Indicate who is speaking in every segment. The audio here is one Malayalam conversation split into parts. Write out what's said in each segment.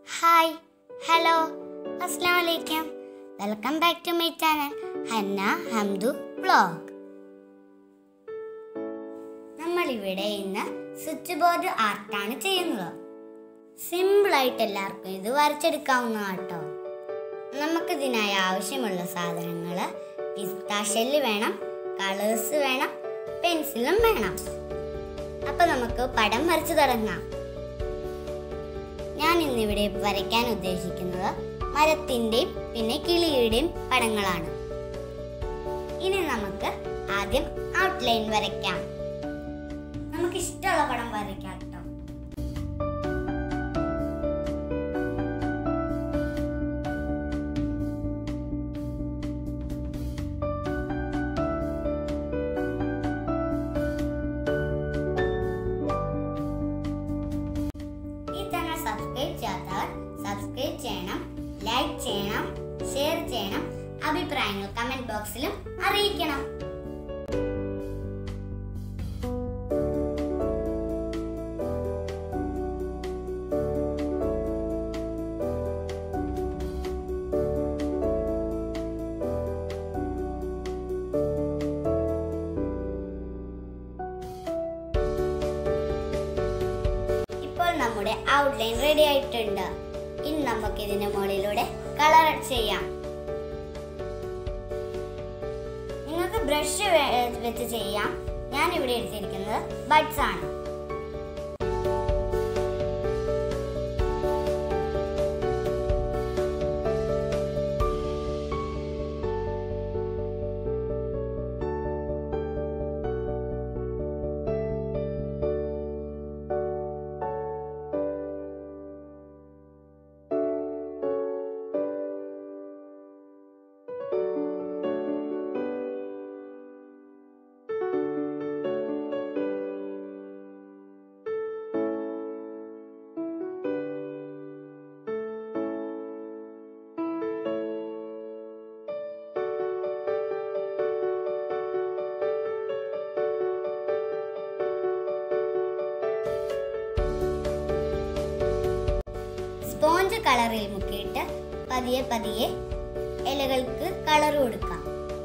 Speaker 1: ഹായ് ഹലോ അസ്സാം വലൈക്കും welcome back to my channel Hanna Hamdu vlog നമ്മളിവിടെ ഇന്ന് സ്വിച്ച് ബോർഡ് ആർട്ടാണ് ചെയ്യുന്നത് സിമ്പിളായിട്ട് എല്ലാവർക്കും ഇത് വരച്ചെടുക്കാവുന്നതാണ് കേട്ടോ നമുക്കിതിനായി ആവശ്യമുള്ള സാധനങ്ങൾ പിസ്താഷെല്ല് വേണം കളേഴ്സ് വേണം പെൻസിലും വേണം അപ്പൊ നമുക്ക് പടം വരച്ചു തുടങ്ങാം ഞാൻ ഇന്നിവിടെ വരയ്ക്കാൻ ഉദ്ദേശിക്കുന്നത് മരത്തിന്റെയും പിന്നെ കിളിയുടെയും പടങ്ങളാണ് ഇനി നമുക്ക് ആദ്യം ഔട്ട്ലൈൻ വരയ്ക്കാം നമുക്ക് ഇഷ്ടമുള്ള പടം വരയ്ക്കാം കേട്ടോ ഈ ചാനൽ സബ്സ്ക്രൈബ് ചെയ്യാത്തവർ സബ്സ്ക്രൈബ് ചെയ്യണം ലൈക്ക് ചെയ്യണം ഷെയർ ചെയ്യണം അഭിപ്രായങ്ങൾ കമന്റ് ബോക്സിലും അറിയിക്കണം ഇപ്പോൾ നമ്മുടെ ഔട്ട്ലൈൻ റെഡി ആയിട്ടുണ്ട് ഇനി നമുക്ക് ഇതിന്റെ മുകളിലൂടെ കളർ ചെയ്യാം നിങ്ങൾക്ക് ബ്രഷ് വെച്ച് ചെയ്യാം ഞാൻ ഇവിടെ എടുത്തിരിക്കുന്നത് ബഡ്സ് ആണ് സ്പോഞ്ച് കളറിൽ മുക്കിയിട്ട് പതിയെ പതിയെ ഇലകൾക്ക് കളർ കൊടുക്കാം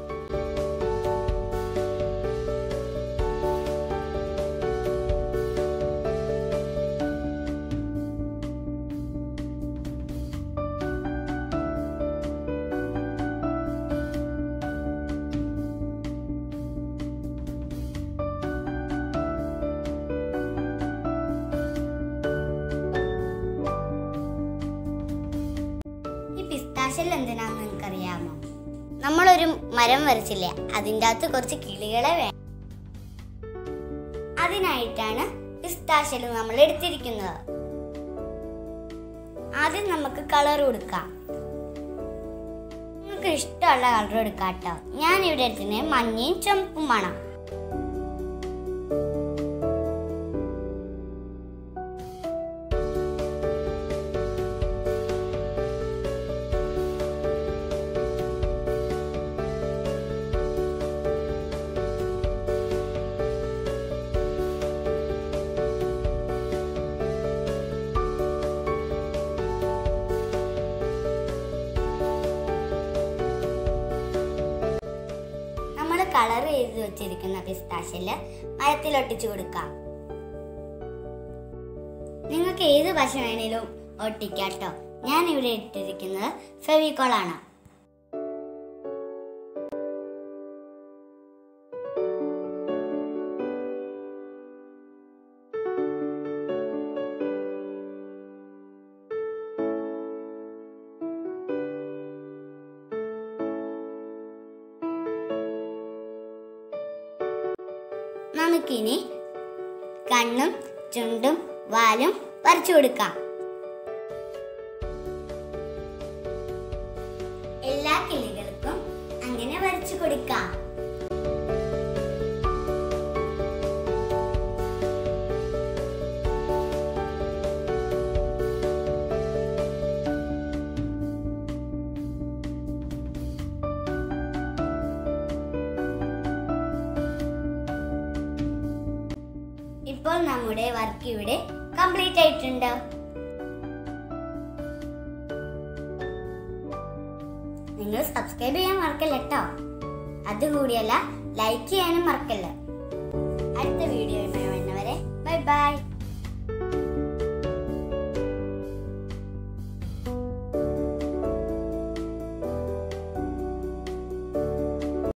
Speaker 1: ഈ പിസ്താശൽ എന്തിനാന്ന് നിങ്ങൾക്കറിയാമോ നമ്മളൊരു മരം വരച്ചില്ലേ അതിൻ്റെ അകത്ത് കുറച്ച് കിളികളെ വേണം അതിനായിട്ടാണ് പിസ്താശൽ നമ്മൾ എടുത്തിരിക്കുന്നത് ആദ്യം നമുക്ക് കളർ കൊടുക്കാം നിങ്ങൾക്ക് ഇഷ്ടമുള്ള കളർ എടുക്കാം കേട്ടോ ഞാൻ ഇവിടെ എടുത്തിരുന്നത് മഞ്ഞയും ചുമപ്പുമാണ് നമ്മൾ കളർ ചെയ്ത് വെച്ചിരിക്കുന്ന പിസ്താശില് മരത്തിൽ കൊടുക്കാം നിങ്ങൾക്ക് ഏത് പശ വേണേലും ഒട്ടിക്കാട്ടോ ഞാൻ ഇവിടെ ഇട്ടിരിക്കുന്നത് ഫെവിക്കോൾ ആണ് നമുക്കിനി കണ്ണും ചുണ്ടും വാലും വരച്ചു കൊടുക്കാം എല്ലാ കിളികൾക്കും അങ്ങനെ വരച്ചു കൊടുക്കാം ഇപ്പോൾ നമ്മുടെ വർക്ക് ഇവിടെ കംപ്ലീറ്റ് ആയിട്ടുണ്ട് നിങ്ങൾ സബ്സ്ക്രൈബ് ചെയ്യാൻ മറക്കല്ല കേട്ടോ അതുകൂടിയല്ല ലൈക്ക് ചെയ്യാനും മറക്കല്ല അടുത്ത വീഡിയോയുമായി വരുന്നവരെ ബൈ ബൈ